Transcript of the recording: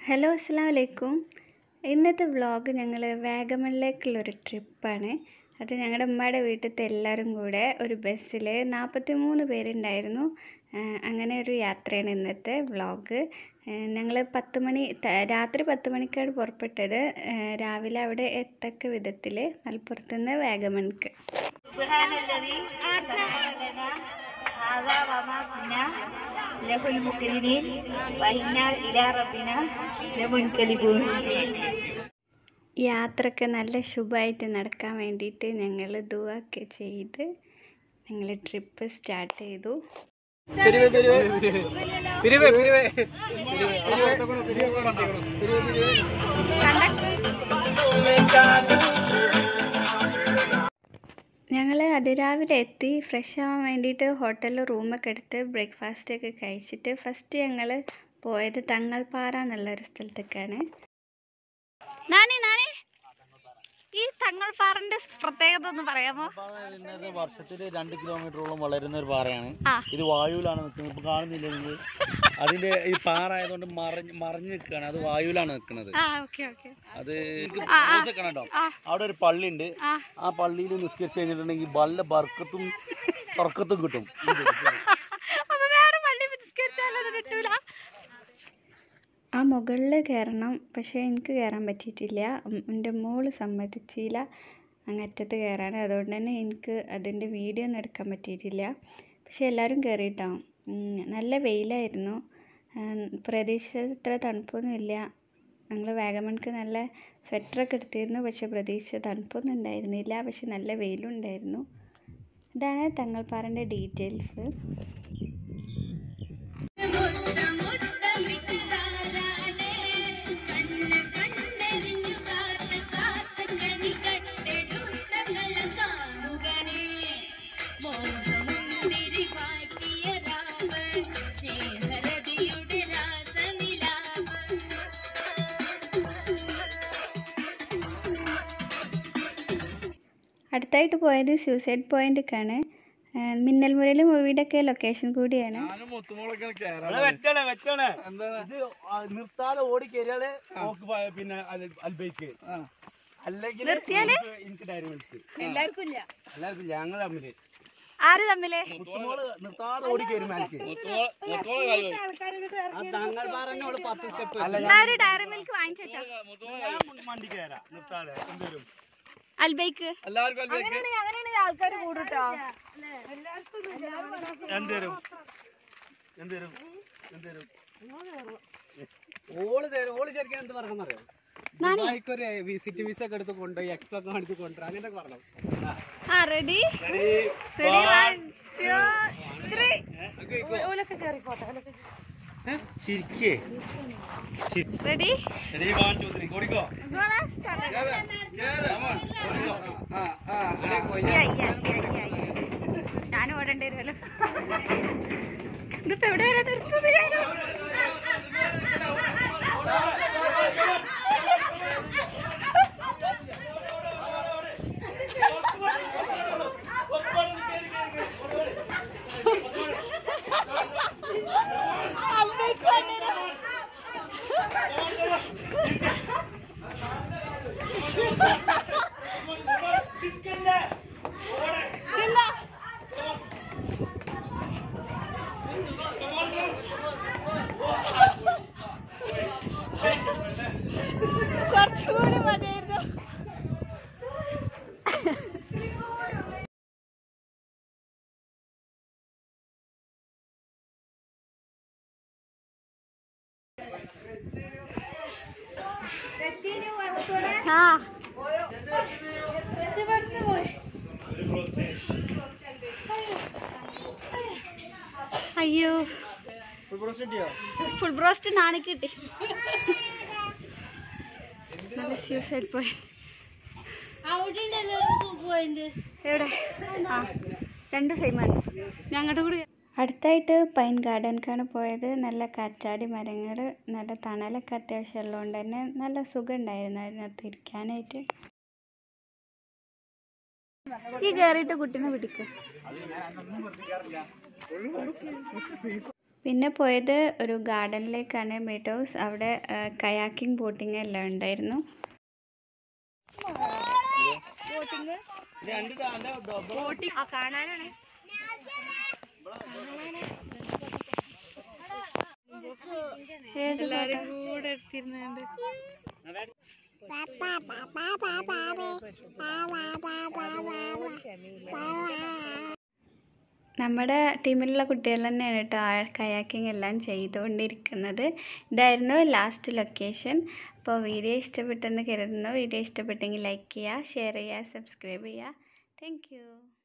Hello അസ്സാം വലൈക്കും ഇന്നത്തെ വ്ളോഗ് ഞങ്ങൾ വാഗമണിലേക്കുള്ളൊരു ട്രിപ്പാണ് അത് ഞങ്ങളുടെ ഉമ്മയുടെ വീട്ടിലത്തെ എല്ലാവരും കൂടെ ഒരു ബസ്സിൽ നാൽപ്പത്തി മൂന്ന് പേരുണ്ടായിരുന്നു ആ, അങ്ങനെ ഒരു യാത്രയാണ് ഇന്നത്തെ വ്ളോഗ് ഞങ്ങൾ പത്ത് മണി ത- രാത്രി പത്ത് മണിക്കാണ് പുറപ്പെട്ടത് ആ, രാവിലെ അവിടെ എത്തക്ക വിധത്തിൽ മലപ്പുറത്തുനിന്ന് വാഗമണിക്ക് سبحان الذي سخر لنا هذا وما كنا له المقرنين وإنا إلى ربنا لمنقلبون യാത്രയൊക്കെ നല്ല ശുഭമായിട്ട് നടക്കാൻ വേണ്ടിയിട്ട് ഞങ്ങൾ ദുവൊക്കെ ചെയ്ത് ഞങ്ങൾ ട്രിപ്പ് സ്റ്റാർട്ട് ചെയ്തു ഞങ്ങൾ അതിരാവിലെ എത്തി ഫ്രഷ് ആവാൻ വേണ്ടിയിട്ട് ഹോട്ടലിൽ റൂമൊക്കെ എടുത്ത് ബ്രേക്ക്ഫാസ്റ്റ് ഒക്കെ കഴിച്ചിട്ട് ഫസ്റ്റ് ഞങ്ങൾ പോയത് തങ്ങൾപ്പാറ എന്നുള്ള ഒരു സ്ഥലത്തേക്കാണ് നാണി നാണി ഈ തങ്ങൾപ്പാറിന്റെ പ്രത്യേകത ഒന്ന് പറയാമോ പറയുന്നത് വർഷത്തിൽ രണ്ട് കിലോമീറ്ററോളം വളരുന്ന ഒരു പാറയാണ് ആ. ഇത് വായുവിലാണ് നിൽക്കുന്നത് ഇപ്പൊ കാണുന്നില്ല നിങ്ങൾ അതിന്റെ ഈ പാറ ആയതുകൊണ്ട് മറഞ്ഞ് മറിഞ്ഞ് നിൽക്കുകയാണ് അത് വായുവിലാണ് നിൽക്കുന്നത് ആ ഓക്കെ ഓക്കെ അത് കേട്ടോ അവിടെ ഒരു പള്ളി ഉണ്ട് ആ. ആ പള്ളിയിൽ നിസ്കരിച്ച് കഴിഞ്ഞിട്ടുണ്ടെങ്കിൽ വല്ല ബർക്കത്തും ബർക്കത്തും കിട്ടും അപ്പൊ വേറെ പള്ളി നിസ്കരിച്ചാലത് കിട്ടൂല ആ മുകളിൽ കയറണം പക്ഷേ എനിക്ക് കയറാൻ പറ്റിയിട്ടില്ല ഉം, എൻ്റെ മോള് സമ്മതിച്ചില്ല അങ്ങറ്റത്ത് കയറാൻ അതുകൊണ്ട് തന്നെ എനിക്ക് അതിൻ്റെ വീഡിയോ ഒന്നും എടുക്കാൻ പറ്റിയിട്ടില്ല പക്ഷേ എല്ലാവരും കയറിയിട്ടാവും നല്ല വെയിലായിരുന്നു ഉം, പ്രതീക്ഷിച്ചത് ഇത്ര തണുപ്പൊന്നുമില്ല ഞങ്ങൾ വാഗമൺക്ക് നല്ല സ്വെറ്ററൊക്കെ എടുത്തിരുന്നു പക്ഷേ പ്രതീക്ഷിച്ച തണുപ്പൊന്നും ഉണ്ടായിരുന്നില്ല പക്ഷെ നല്ല വെയിലും ഉണ്ടായിരുന്നു ഇതാണ് തങ്ങൾപ്പാറിൻ്റെ ഡീറ്റെയിൽസ് അടുത്തായിട്ട് പോയത് സൂസൈഡ് പോയിന്റിലേക്കാണ് മിന്നൽ മുരളി മൂവിയുടെ ഒക്കെ ലൊക്കേഷൻ കൂടിയാണ് വെറ്റണേ വെറ്റണേ ഇത് ആ നിർത്താതെ ഓടി കയറിയാലേ നോക്ക് പ- പിന്നെ അൽ- അൽബൈക്ക് അല്ലെങ്കിൽ എനിക്ക് എനിക്ക് ഡയറി മിൽക്ക് എല്ലാവർക്കും ഇല്ല എല്ലാവർക്കും ഇല്ല, ഞങ്ങൾ തമ്മില് ആര് തമ്മില് മുത്തുമോള് നിർത്താതെ ഓടി കയറി മേലേക്ക് ഒരു ഡയറി മിൽക്ക് വാങ്ങിച്ചാ വണ്ടി കയറാം നിർത്താതെ എന്തേലും അൽബൈക്ക് ആൾക്കാർ കൂടുട്ടോ എന്തേലും എന്തേലും എന്തേലും ഓള് തരും ഓള് ശരിക്കും എന്ത് പറഞ്ഞറിയോ ദുബായിക്കൊരു വിസിറ്റ് വിസ ഒക്കെ എടുത്ത് കൊണ്ടുപോയി എക്സ്പോ ഒക്കെ കാണിച്ച് കൊണ്ടുവരാം അങ്ങനെയൊക്കെ പറഞ്ഞു ആ ready ready one two three ചിരിക്കേ ready ready one two three ഓടിക്കോ ഞാൻ ഓടേണ്ടി വരുമല്ലോ ഇതിപ്പോ എവിടെ വരെ നിർത്തുന്നത് ഞാനോ? അൽബൈക്ക് കൊണ്ടുവരാം. ഇല്ല. കുറച്ചുകൂടി മതിയായിരുന്നു ആ അയ്യോ ഫുൾ ബ്രോസ്റ്റ് നാണിക്ക് കിട്ടി നല്ല സൂസൈഡ് പോയി എവിടെ ആ രണ്ട് സെയിമാണ് ഞങ്ങളുടെ കൂടി അടുത്തായിട്ട് പൈൻ ഗാർഡൻക്കാണ് പോയത് നല്ല കാറ്റാടി മരങ്ങൾ നല്ല തണലൊക്കെ അത്യാവശ്യം ഉള്ളതുകൊണ്ട് തന്നെ നല്ല സുഖം ഉണ്ടായിരുന്നു അതിനകത്ത് ഇരിക്കാനായിട്ട് ഈ കയറിയിട്ട് കുട്ടീനെ പിടിക്കുക പിന്നെ പോയത് ഒരു ഗാർഡനിലേക്കാണ് മീറ്റ് ഹൗസ് അവിടെ കയാക്കിംഗ് ബോട്ടിംഗ് എല്ലാം ഉണ്ടായിരുന്നു രണ്ട് താന്റെ ഡബിൾ കാണാനാണ് ഏത് കൂടെ എടുത്തിരുന്നുണ്ട് നമ്മുടെ ടീമിലുള്ള കുട്ടികൾ തന്നെയാണ് കേട്ടോ കയാക്കിംഗ് എല്ലാം ചെയ്തുകൊണ്ടിരിക്കുന്നത് ഇതായിരുന്നു ലാസ്റ്റ് ലൊക്കേഷൻ അപ്പോൾ വീഡിയോ ഇഷ്ടപ്പെട്ടെന്ന് കരുതുന്നു വീഡിയോ ഇഷ്ടപ്പെട്ടെങ്കിൽ ലൈക്ക് ചെയ്യുക ഷെയർ ചെയ്യുക സബ്സ്ക്രൈബ് ചെയ്യുക താങ്ക്